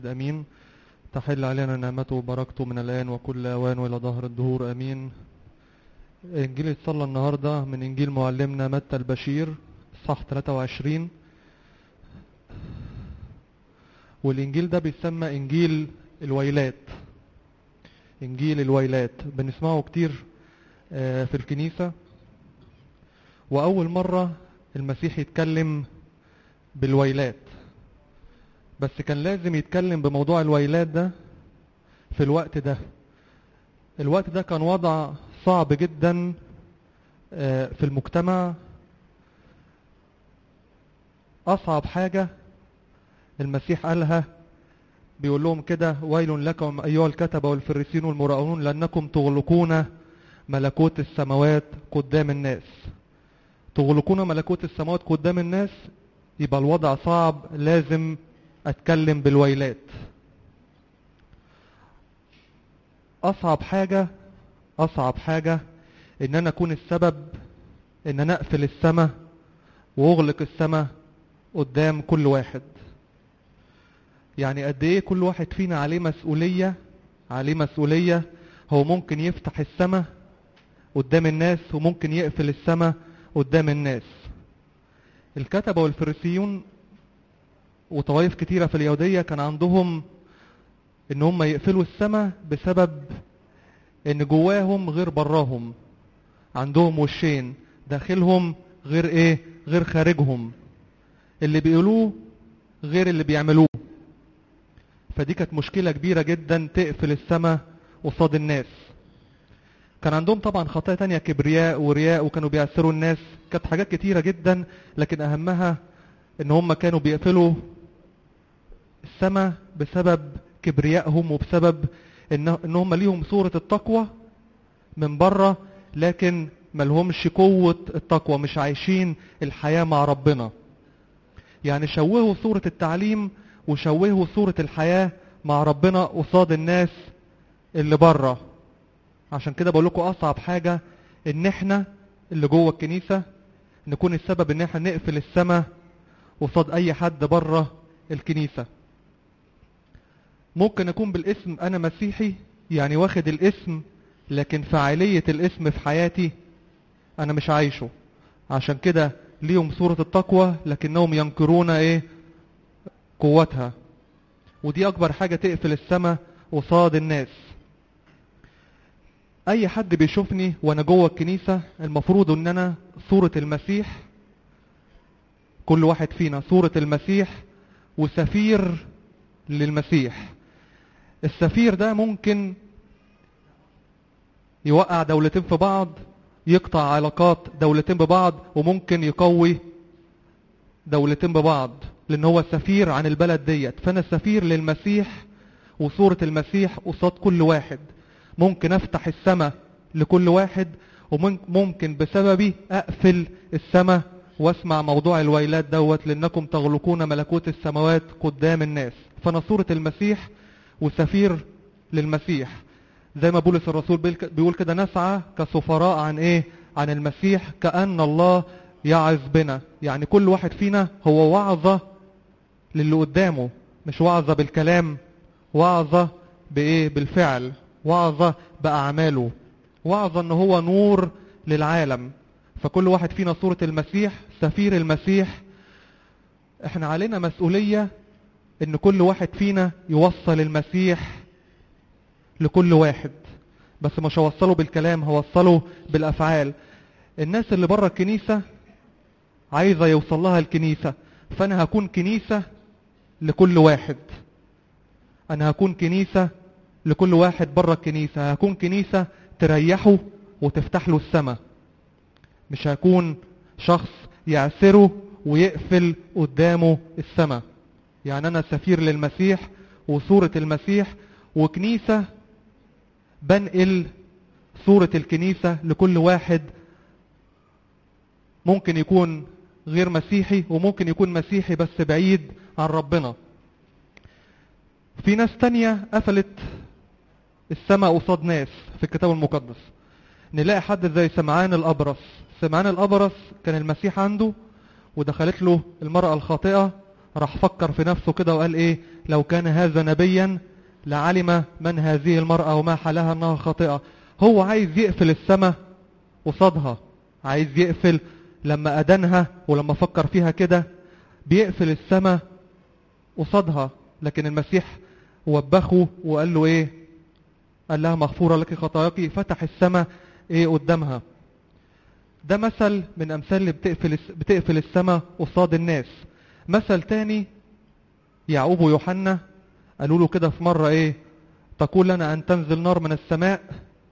امين تحل علينا نعمته وبركته من الان وكل اوان والى ظهر الدهور امين انجيل يتصلى النهارده من انجيل معلمنا متى البشير صح 23 والانجيل ده بيسمى انجيل الويلات انجيل الويلات بنسمعه كتير آه، في الكنيسة واول مرة المسيح يتكلم بالويلات بس كان لازم يتكلم بموضوع الويلات ده في الوقت ده الوقت ده كان وضع صعب جدا آه، في المجتمع اصعب حاجة المسيح قالها بيقول لهم كده ويل لكم ايها الكتبة والفريسين والمراؤون لانكم تغلقون ملكوت السماوات قدام الناس تغلقون ملكوت السماوات قدام الناس يبقى الوضع صعب لازم اتكلم بالويلات اصعب حاجة اصعب حاجة ان انا اكون السبب ان انا اقفل السماء واغلق السماء قدام كل واحد يعني قد ايه كل واحد فينا عليه مسؤولية عليه مسؤولية هو ممكن يفتح السماء قدام الناس وممكن يقفل السماء قدام الناس الكتبة والفريسيون وطوائف كتيرة في اليهودية كان عندهم ان هم يقفلوا السماء بسبب ان جواهم غير براهم عندهم وشين داخلهم غير ايه غير خارجهم اللي بيقولوه غير اللي بيعملوه فدي كانت مشكلة كبيرة جدا تقفل السماء قصاد الناس كان عندهم طبعا خطايا تانية كبرياء ورياء وكانوا بيأثروا الناس كانت حاجات كتيرة جدا لكن أهمها إن هم كانوا بيقفلوا السماء بسبب كبريائهم وبسبب إن إن هم ليهم صورة التقوى من بره لكن ملهمش قوة التقوى مش عايشين الحياة مع ربنا يعني شوهوا صورة التعليم وشوهوا صورة الحياة مع ربنا قصاد الناس اللي بره عشان كده بقول لكم اصعب حاجة ان احنا اللي جوه الكنيسة نكون السبب ان احنا نقفل السماء قصاد اي حد بره الكنيسة ممكن اكون بالاسم انا مسيحي يعني واخد الاسم لكن فاعلية الاسم في حياتي انا مش عايشه عشان كده ليهم صورة التقوى لكنهم ينكرون ايه قوتها ودي اكبر حاجة تقفل السماء قصاد الناس اي حد بيشوفني وانا جوه الكنيسة المفروض ان انا صورة المسيح كل واحد فينا صورة المسيح وسفير للمسيح السفير ده ممكن يوقع دولتين في بعض يقطع علاقات دولتين ببعض وممكن يقوي دولتين ببعض لان هو سفير عن البلد ديت فانا سفير للمسيح وصورة المسيح قصاد كل واحد ممكن افتح السماء لكل واحد وممكن بسببي اقفل السماء واسمع موضوع الويلات دوت لانكم تغلقون ملكوت السماوات قدام الناس فانا صورة المسيح وسفير للمسيح زي ما بولس الرسول بيقول كده نسعى كسفراء عن ايه عن المسيح كأن الله يعظ بنا يعني كل واحد فينا هو وعظة للي قدامه مش وعظة بالكلام وعظة بايه بالفعل وعظة بأعماله وعظة ان هو نور للعالم فكل واحد فينا صورة المسيح سفير المسيح احنا علينا مسؤولية ان كل واحد فينا يوصل المسيح لكل واحد بس مش هوصله بالكلام هوصله بالافعال الناس اللي بره الكنيسة عايزة يوصل لها الكنيسة فانا هكون كنيسة لكل واحد انا هكون كنيسة لكل واحد بره الكنيسة هكون كنيسة تريحه وتفتح له السماء مش هكون شخص يعسره ويقفل قدامه السماء يعني انا سفير للمسيح وصورة المسيح وكنيسة بنقل صورة الكنيسة لكل واحد ممكن يكون غير مسيحي وممكن يكون مسيحي بس بعيد عن ربنا في ناس تانية قفلت السماء قصاد ناس في الكتاب المقدس نلاقي حد زي سمعان الأبرص سمعان الأبرص كان المسيح عنده ودخلت له المرأة الخاطئة راح فكر في نفسه كده وقال ايه لو كان هذا نبيا لعلم من هذه المرأة وما حالها انها خاطئة هو عايز يقفل السماء قصادها عايز يقفل لما أدنها ولما فكر فيها كده بيقفل السماء قصادها لكن المسيح وبخه وقال له ايه قال لها مغفورة لك خطاياك فتح السماء ايه قدامها ده مثل من امثال اللي بتقفل بتقفل السماء قصاد الناس مثل تاني يعقوب ويوحنا قالوا له كده في مرة ايه تقول لنا ان تنزل نار من السماء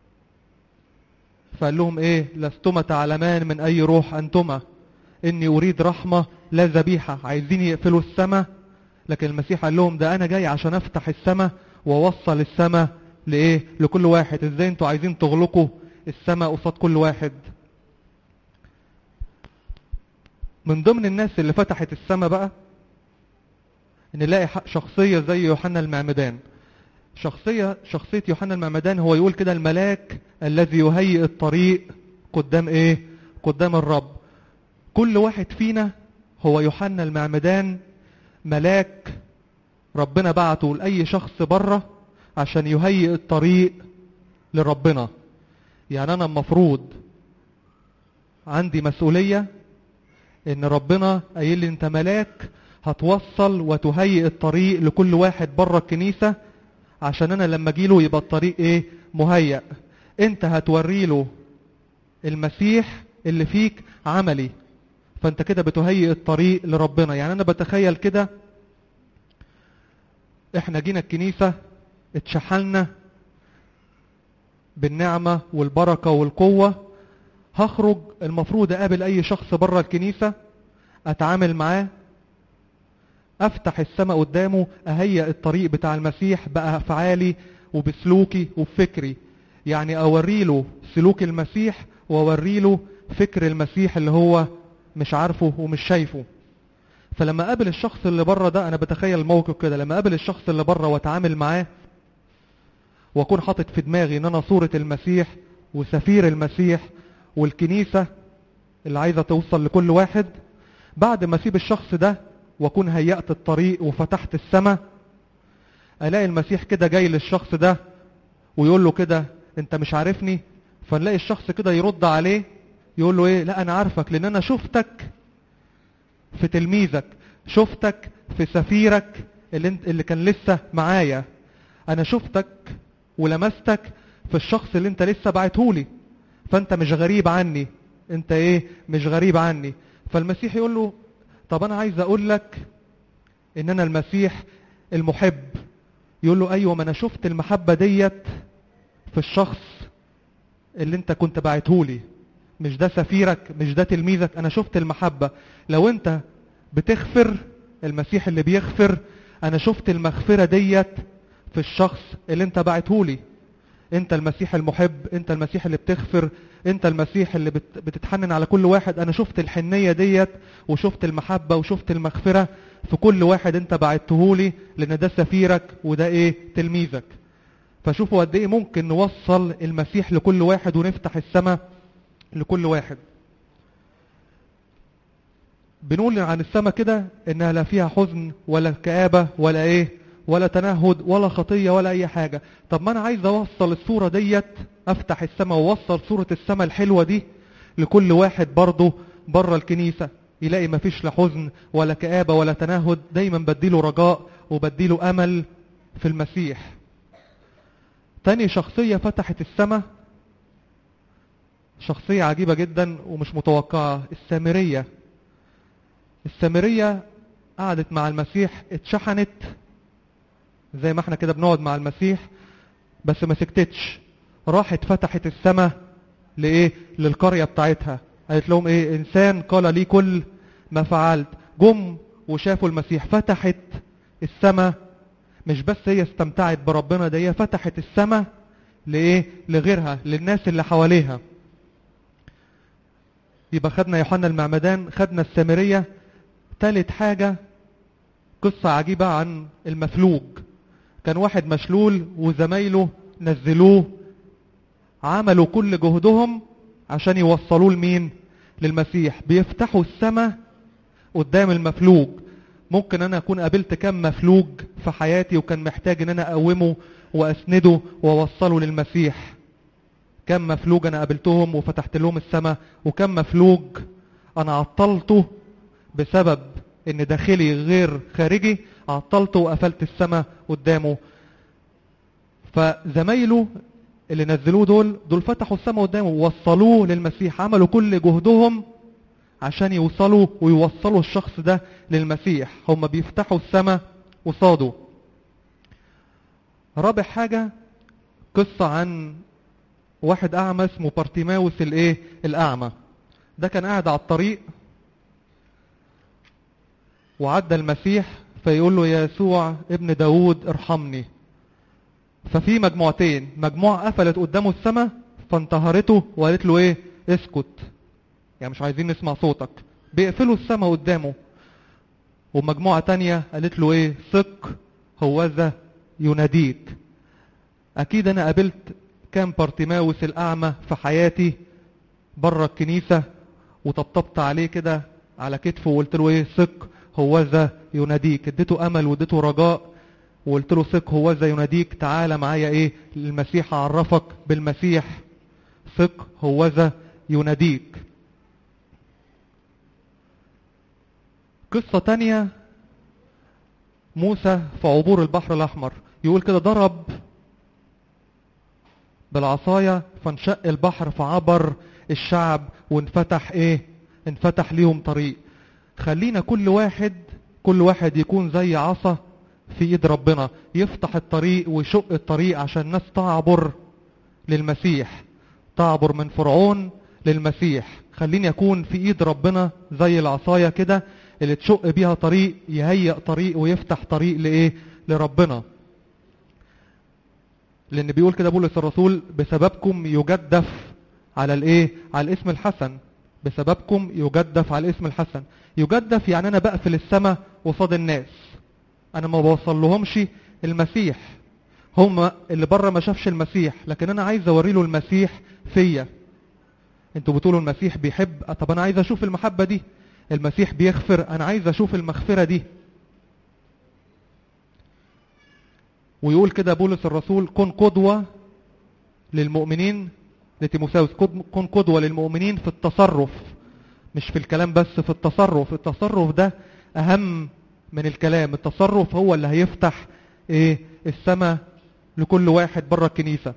فقال لهم ايه لستما تعلمان من اي روح انتما اني اريد رحمة لا ذبيحة عايزين يقفلوا السماء لكن المسيح قال لهم ده انا جاي عشان افتح السماء واوصل السماء لايه لكل واحد ازاي انتوا عايزين تغلقوا السماء قصاد كل واحد من ضمن الناس اللي فتحت السماء بقى نلاقي شخصية زي يوحنا المعمدان شخصية شخصية يوحنا المعمدان هو يقول كده الملاك الذي يهيئ الطريق قدام ايه قدام الرب كل واحد فينا هو يوحنا المعمدان ملاك ربنا بعته لأي شخص بره عشان يهيئ الطريق لربنا يعني أنا المفروض عندي مسؤولية إن ربنا قايل لي أنت ملاك هتوصل وتهيئ الطريق لكل واحد بره الكنيسة عشان أنا لما أجيله يبقى الطريق إيه مهيئ أنت هتوري له المسيح اللي فيك عملي فانت كده بتهيئ الطريق لربنا يعني انا بتخيل كده احنا جينا الكنيسة اتشحلنا بالنعمة والبركة والقوة هخرج المفروض اقابل اي شخص بره الكنيسة اتعامل معاه افتح السماء قدامه اهيئ الطريق بتاع المسيح بافعالي وبسلوكي وبفكري يعني اوري له سلوك المسيح واوري له فكر المسيح اللي هو مش عارفه ومش شايفه فلما اقابل الشخص اللي بره ده انا بتخيل الموقف كده لما اقابل الشخص اللي بره واتعامل معاه واكون حاطط في دماغي ان انا صورة المسيح وسفير المسيح والكنيسة اللي عايزة توصل لكل واحد بعد ما اسيب الشخص ده واكون هيأت الطريق وفتحت السماء الاقي المسيح كده جاي للشخص ده ويقول له كده انت مش عارفني فنلاقي الشخص كده يرد عليه يقول له ايه لا انا عارفك لان انا شفتك في تلميذك شفتك في سفيرك اللي, انت اللي كان لسه معايا انا شفتك ولمستك في الشخص اللي انت لسه بعتهولي فانت مش غريب عني انت ايه مش غريب عني فالمسيح يقول له طب انا عايز اقول لك ان انا المسيح المحب يقول له ايوه ما انا شفت المحبة ديت في الشخص اللي انت كنت بعتهولي مش ده سفيرك مش ده تلميذك انا شفت المحبة لو انت بتغفر المسيح اللي بيغفر انا شفت المغفرة ديت في الشخص اللي انت بعتهولي انت المسيح المحب انت المسيح اللي بتغفر انت المسيح اللي بت... بتتحنن على كل واحد انا شفت الحنية ديت وشفت المحبة وشفت المغفرة في كل واحد انت بعتهولي لان ده سفيرك وده ايه تلميذك فشوفوا قد ايه ممكن نوصل المسيح لكل واحد ونفتح السماء لكل واحد بنقول عن السماء كده انها لا فيها حزن ولا كآبة ولا ايه ولا تنهد ولا خطية ولا اي حاجة طب ما انا عايز اوصل الصورة ديت افتح السماء واوصل صورة السماء الحلوة دي لكل واحد برضه بره الكنيسة يلاقي مفيش لا حزن ولا كآبة ولا تنهد دايما بديله رجاء وبديله امل في المسيح تاني شخصية فتحت السماء شخصية عجيبة جدا ومش متوقعة السامرية السامرية قعدت مع المسيح اتشحنت زي ما احنا كده بنقعد مع المسيح بس ما سكتتش راحت فتحت السماء لايه للقرية بتاعتها قالت لهم ايه انسان قال لي كل ما فعلت جم وشافوا المسيح فتحت السماء مش بس هي استمتعت بربنا ده هي فتحت السماء لايه لغيرها للناس اللي حواليها يبقى خدنا يوحنا المعمدان خدنا السامرية تالت حاجة قصة عجيبة عن المفلوج كان واحد مشلول وزمايله نزلوه عملوا كل جهدهم عشان يوصلوه لمين للمسيح بيفتحوا السماء قدام المفلوج ممكن انا اكون قابلت كم مفلوج في حياتي وكان محتاج ان انا اقومه واسنده واوصله للمسيح كم مفلوج انا قابلتهم وفتحت لهم السماء وكم مفلوج انا عطلته بسبب ان داخلي غير خارجي عطلته وقفلت السماء قدامه فزمايله اللي نزلوه دول دول فتحوا السماء قدامه ووصلوه للمسيح عملوا كل جهدهم عشان يوصلوا ويوصلوا الشخص ده للمسيح هم بيفتحوا السماء قصاده رابع حاجة قصة عن واحد أعمى اسمه بارتيماوس الإيه الأعمى ده كان قاعد على الطريق وعدى المسيح فيقول له يا يسوع ابن داود ارحمني ففي مجموعتين مجموعة قفلت قدامه السماء فانتهرته وقالت له ايه اسكت يعني مش عايزين نسمع صوتك بيقفلوا السماء قدامه ومجموعة تانية قالت له ايه ثق هوذا يناديك اكيد انا قابلت كام بارتيماوس الاعمى في حياتي بره الكنيسة وطبطبت عليه كده على كتفه وقلت له ايه ثق هوذا يناديك اديته امل واديته رجاء وقلت له ثق هوذا يناديك تعالى معايا ايه المسيح اعرفك بالمسيح ثق هوذا يناديك قصة تانية موسى في عبور البحر الأحمر يقول كده ضرب بالعصاية فانشق البحر فعبر الشعب وانفتح ايه انفتح ليهم طريق خلينا كل واحد كل واحد يكون زي عصا في ايد ربنا يفتح الطريق ويشق الطريق عشان الناس تعبر للمسيح تعبر من فرعون للمسيح خليني اكون في ايد ربنا زي العصاية كده اللي تشق بيها طريق يهيئ طريق ويفتح طريق لايه لربنا لان بيقول كده بولس الرسول بسببكم يجدف على الايه على الاسم الحسن بسببكم يجدف على الاسم الحسن يجدف يعني انا بقفل السماء قصاد الناس انا ما بوصل لهمش المسيح هم اللي بره ما شافش المسيح لكن انا عايز اوري له المسيح فيا انتوا بتقولوا المسيح بيحب طب انا عايز اشوف المحبه دي المسيح بيغفر انا عايز اشوف المغفره دي ويقول كده بولس الرسول كن قدوه للمؤمنين لتيموثاوس كن قدوه للمؤمنين في التصرف مش في الكلام بس في التصرف التصرف ده اهم من الكلام التصرف هو اللي هيفتح ايه السماء لكل واحد بره الكنيسة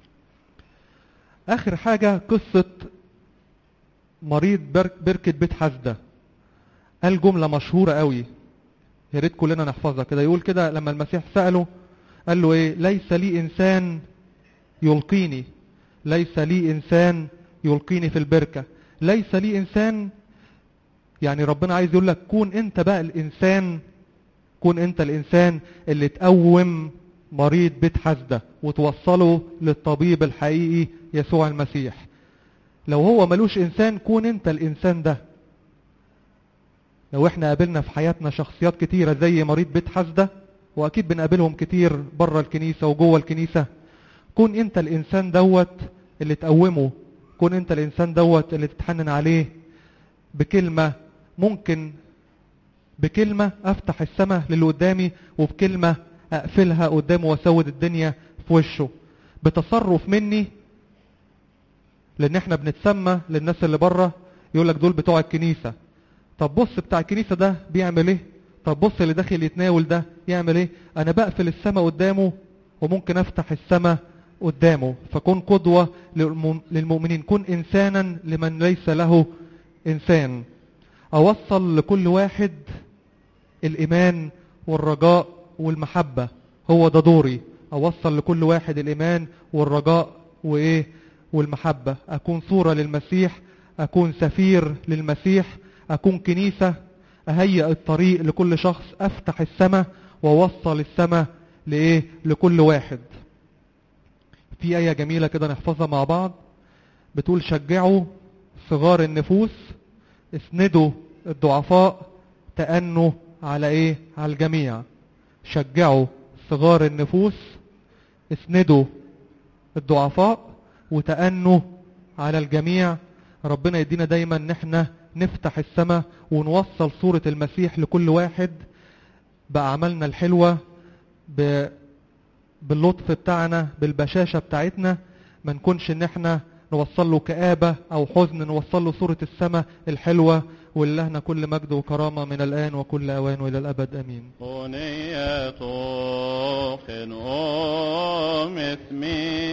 اخر حاجة قصة مريض بركة بيت حسدة قال جملة مشهورة قوي يا ريت كلنا نحفظها كده يقول كده لما المسيح سأله قال له ايه ليس لي انسان يلقيني ليس لي انسان يلقيني في البركة ليس لي انسان يعني ربنا عايز يقول لك كون انت بقى الانسان كون انت الانسان اللي تقوم مريض بيت حسدة وتوصله للطبيب الحقيقي يسوع المسيح لو هو ملوش انسان كون انت الانسان ده لو احنا قابلنا في حياتنا شخصيات كتيرة زي مريض بيت حسدة واكيد بنقابلهم كتير بره الكنيسة وجوه الكنيسة كون انت الانسان دوت اللي تقومه كون انت الانسان دوت اللي تتحنن عليه بكلمة ممكن بكلمة افتح السماء للي قدامي وبكلمة اقفلها قدامه واسود الدنيا في وشه بتصرف مني لان احنا بنتسمى للناس اللي بره يقول لك دول بتوع الكنيسة طب بص بتاع الكنيسة ده بيعمل ايه طب بص اللي داخل يتناول ده يعمل ايه انا بقفل السماء قدامه وممكن افتح السماء قدامه فكن قدوة للمؤمنين كن انسانا لمن ليس له انسان اوصل لكل واحد الايمان والرجاء والمحبة هو ده دوري اوصل لكل واحد الايمان والرجاء وايه والمحبة اكون صورة للمسيح اكون سفير للمسيح اكون كنيسة اهيئ الطريق لكل شخص افتح السماء واوصل السماء لايه لكل واحد في آية جميلة كده نحفظها مع بعض بتقول شجعوا صغار النفوس اسندوا الضعفاء تأنوا على ايه على الجميع شجعوا صغار النفوس اسندوا الضعفاء وتأنوا على الجميع ربنا يدينا دايما ان احنا نفتح السماء ونوصل صورة المسيح لكل واحد بأعمالنا الحلوة ب... باللطف بتاعنا بالبشاشة بتاعتنا ما نكونش ان احنا نوصل له كآبة او حزن نوصل له صورة السماء الحلوة ولهنا كل مجد وكرامة من الآن وكل أوان وإلى الأبد أمين هنية خن أم اسمي